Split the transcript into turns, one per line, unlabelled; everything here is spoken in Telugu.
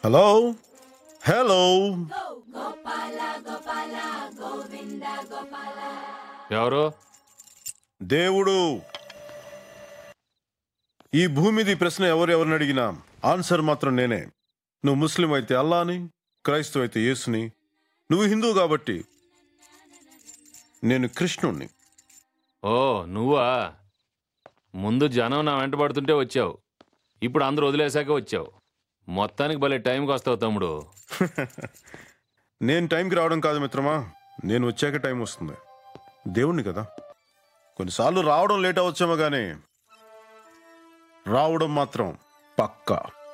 హలో హలో
ఎవరు
దేవుడు ఈ భూమిది ప్రశ్న ఎవరెవరిని అడిగినా ఆన్సర్ మాత్రం నేనే నువ్వు ముస్లిం అయితే అల్లాని క్రైస్తవ అయితే యేసుని నువ్వు హిందూ కాబట్టి నేను కృష్ణుణ్ణి
ఓ నువ్వా ముందు జనం నా వెంట పడుతుంటే వచ్చావు ఇప్పుడు అందరూ వదిలేశాక వచ్చావు మొత్తానికి భలే టైంకి వస్తావు తమ్ముడు
నేను టైంకి రావడం కాదు మిత్రమా నేను వచ్చాక టైం వస్తుంది దేవుణ్ణి కదా కొన్నిసార్లు రావడం లేట్ అవచ్చేమో కానీ రావడం మాత్రం పక్కా